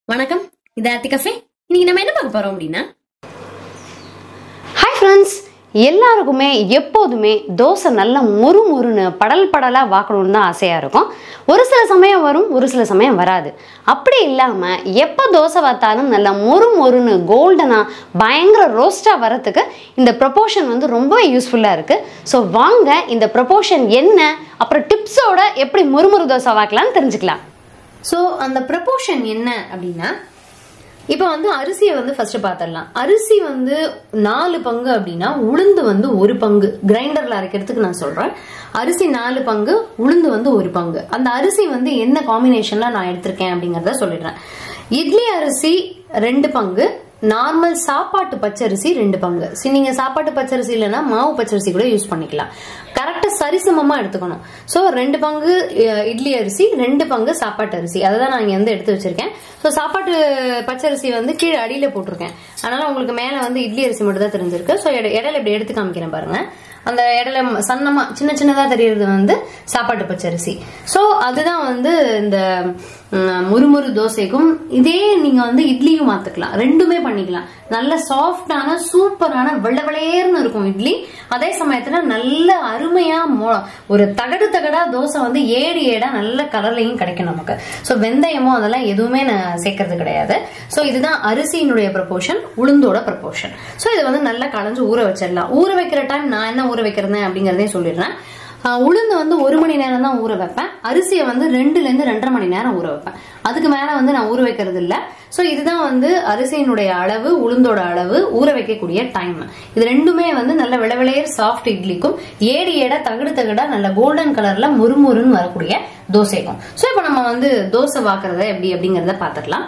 வணக்கம் இது ஆர்த்தி கஃபே இன்னைக்கு நம்ம என்ன பார்க்க போறோம் அப்படின்னா ஹாய் ஃப்ரெண்ட்ஸ் எல்லாருக்குமே எப்போதுமே தோசை நல்ல மொறு மொறுன்னு படல் படலாக வாக்கணும்னு தான் ஆசையாக இருக்கும் ஒரு சில சமயம் வரும் ஒரு சில சமயம் வராது அப்படி இல்லாமல் எப்போ தோசை பார்த்தாலும் நல்ல மொறு மொறுன்னு கோல்டனாக பயங்கர ரோஸ்ட்டாக வரத்துக்கு இந்த ப்ரொபோஷன் வந்து ரொம்ப யூஸ்ஃபுல்லாக இருக்குது ஸோ வாங்க இந்த ப்ரொபோஷன் என்ன அப்புறம் டிப்ஸோட எப்படி முறுமுறு தோசை வாக்கலாம்னு தெரிஞ்சுக்கலாம் ஸோ அந்த ப்ரப்போர்ஷன் என்ன அப்படின்னா இப்போ வந்து அரிசியை வந்து ஃபர்ஸ்ட் பார்த்துடலாம் அரிசி வந்து நாலு பங்கு அப்படின்னா உளுந்து வந்து ஒரு பங்கு கிரைண்டர்ல அரைக்கிறதுக்கு நான் சொல்றேன் அரிசி நாலு பங்கு உளுந்து வந்து ஒரு பங்கு அந்த அரிசி வந்து என்ன காம்பினேஷன்ல நான் எடுத்திருக்கேன் அப்படிங்கறத சொல்லிடுறேன் இட்லி அரிசி ரெண்டு பங்கு நார்மல் சாப்பாட்டு பச்சரிசி ரெண்டு பங்கு சரி நீங்க சாப்பாட்டு பச்சரிசி இல்லைன்னா மாவு பச்சரிசி கூட யூஸ் பண்ணிக்கலாம் கரெக்டா சரிசமமா எடுத்துக்கணும் ஸோ ரெண்டு பங்கு அஹ், இட்லி அரிசி ரெண்டு பங்கு சாப்பாட்டு அரிசி அதை தான் நான் இங்க வந்து எடுத்து வச்சிருக்கேன் ஸோ சாப்பாட்டு பச்சரிசி வந்து கீழே அடியில போட்டிருக்கேன் அதனால உங்களுக்கு மேல வந்து இட்லி அரிசி மட்டும் தான் தெரிஞ்சிருக்கு ஸோ இடையில இப்படி எடுத்து காமிக்கிறேன் பாருங்க அந்த இடையில சன்னமா சின்ன சின்னதா தெரியறது வந்து சாப்பாட்டு பச்சரிசி ஸோ அதுதான் வந்து இந்த ம், முறுமுறு தோசைக்கும் இதே நீங்க வந்து இட்லியும் மாத்துக்கலாம் ரெண்டுமே பண்ணிக்கலாம் நல்ல சாஃப்டான சூப்பரான வெள்ளை வெளையர்னு இருக்கும் இட்லி அதே சமயத்துல நல்ல அருமையா மொ- ஒரு தகடு தகடா தோசை வந்து ஏடு ஏடா நல்ல கலர்லையும் கிடைக்கும் நமக்கு ஸோ வெந்தயமோ அதெல்லாம் எதுவுமே நான் சேர்க்கறது கிடையாது ஸோ இதுதான் அரிசியினுடைய ப்ரப்போர்ஷன் உளுந்தோட ப்ரப்போர்ஷன் ஸோ இதை வந்து நல்லா களைஞ்சு ஊற வச்சிடலாம் ஊற வைக்கிற டைம் நான் என்ன ஊற வைக்கிறேன் அப்படிங்கறதையும் சொல்லிடுறேன் ஆஹ் உளுந்து வந்து ஒரு மணி நேரம் தான் ஊற வைப்பேன் அரிசியை வந்து ரெண்டுல இருந்து ரெண்டரை மணி நேரம் ஊற வைப்பேன் அதுக்கு மேல வந்து நான் ஊற வைக்கிறது இல்ல சோ இதுதான் வந்து அரிசியினுடைய அளவு உளுந்தோட அளவு ஊற வைக்கக்கூடிய டைம் இது ரெண்டுமே வந்து நல்ல விளவிளையர் சாஃப்ட் இட்லிக்கும் ஏடி ஏடா தகடு தகடா நல்ல கோல்டன் கலர்ல முறுமுறுன்னு வரக்கூடிய தோசைக்கும் சோ இப்போ நம்ம வந்து தோசை வாக்குறத எப்படி அப்படிங்கறத பாத்துக்கலாம்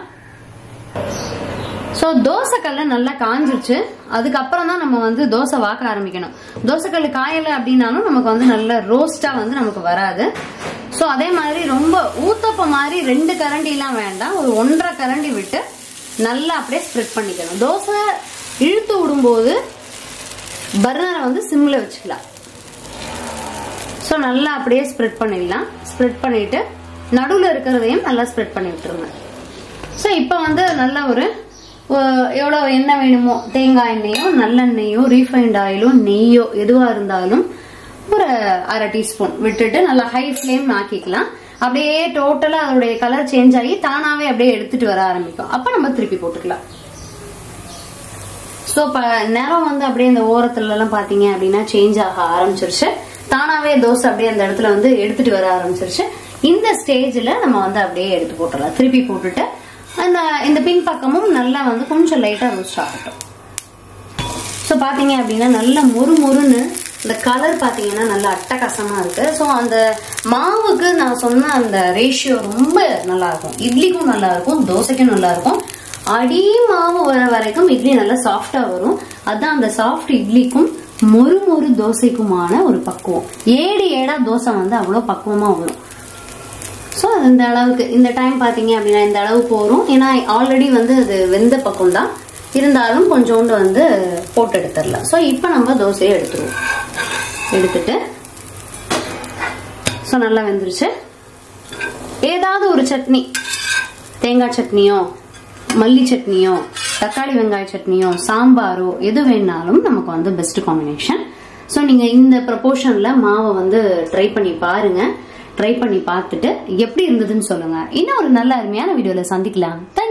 ஸோ தோசைக்கல்ல நல்லா காஞ்சிருச்சு அதுக்கப்புறம் தான் நம்ம வந்து தோசை வாக்க ஆரம்பிக்கணும் தோசைக்கல் காயலை அப்படின்னாலும் நமக்கு வந்து நல்ல ரோஸ்டா வந்து நமக்கு வராது ஸோ அதே மாதிரி ரொம்ப ஊத்தப்ப மாதிரி ரெண்டு கரண்டிலாம் வேண்டாம் ஒரு ஒன்றரை கரண்டி விட்டு நல்லா அப்படியே ஸ்ப்ரெட் பண்ணிக்கணும் தோசை இழுத்து விடும்போது பர்னரை வந்து சிம்ல வச்சுக்கலாம் ஸோ நல்லா அப்படியே ஸ்ப்ரெட் பண்ணிடலாம் ஸ்ப்ரெட் பண்ணிட்டு நடுவில் இருக்கிறதையும் நல்லா ஸ்ப்ரெட் பண்ணி விட்டுருங்க ஸோ இப்போ வந்து நல்ல ஒரு அஹ், எவ்வளோ எண்ணெய் வேணுமோ தேங்காய் எண்ணெயோ நல்லெண்ணெயோ ரீஃபைண்ட் ஆயிலோ நெய்யோ எதுவாக இருந்தாலும் ஒரு அரை டீஸ்பூன் விட்டுட்டு நல்லா ஹை ஃப்ளேம் ஆக்கிக்கலாம் அப்படியே டோட்டலாக அதோடைய கலர் சேஞ்ச் ஆகி தானாவே அப்படியே எடுத்துட்டு வர ஆரம்பிக்கும் அப்போ நம்ம திருப்பி போட்டுக்கலாம் ஸோ இப்போ நேரம் வந்து அப்படியே இந்த ஓரத்துல எல்லாம் பார்த்தீங்க அப்படின்னா சேஞ்ச் ஆக ஆரம்பிச்சிருச்சு தானாவே தோசை அப்படியே அந்த இடத்துல வந்து எடுத்துட்டு வர ஆரம்பிச்சிருச்சு இந்த ஸ்டேஜ்ல நம்ம வந்து அப்படியே எடுத்து போட்டுடலாம் திருப்பி போட்டுட்டு அந்த இந்த பின் பக்கமும் நல்லா வந்து கொஞ்சம் லைட்டா ரோஸ்ட் ஆகட்டும் ஸோ பார்த்தீங்க அப்படின்னா நல்ல மொறு மொறுன்னு இந்த கலர் பார்த்தீங்கன்னா நல்ல அட்டகாசமா இருக்கு ஸோ அந்த மாவுக்கு நான் சொன்ன அந்த ரேஷியோ ரொம்ப நல்லா இருக்கும் இட்லிக்கும் நல்லா இருக்கும் தோசைக்கும் நல்லா இருக்கும் அடி மாவு வர வரைக்கும் இட்லி நல்லா சாஃப்டா வரும் அதான் அந்த சாஃப்ட் இட்லிக்கும் மொறு மொறு தோசைக்குமான ஒரு பக்குவம் ஏடு ஏடா தோசை வந்து அவ்வளோ பக்குவமா வரும் ஸோ இந்த அளவுக்கு இந்த டைம் பார்த்தீங்க அப்படின்னா இந்த அளவுக்கு வரும் ஏன்னா ஆல்ரெடி வந்து அது வெந்த பக்கம் தான் இருந்தாலும் கொஞ்சோண்டு வந்து போட்டு எடுத்துடலாம் ஸோ இப்போ நம்ம தோசையை எடுத்துருவோம் எடுத்துட்டு ஸோ நல்லா வெந்துருச்சு ஏதாவது ஒரு சட்னி தேங்காய் சட்னியோ மல்லி சட்னியோ தக்காளி வெங்காய சட்னியோ சாம்பாரோ எது வேணாலும் நமக்கு வந்து பெஸ்ட் காம்பினேஷன் ஸோ நீங்கள் இந்த ப்ரப்போர்ஷனில் மாவை வந்து ட்ரை பண்ணி பாருங்க ட்ரை பண்ணி பார்த்துட்டு எப்படி இருந்ததுன்னு சொல்லுங்க இன்னும் ஒரு நல்ல அருமையான வீடியோவில் சந்திக்கலாம் Thank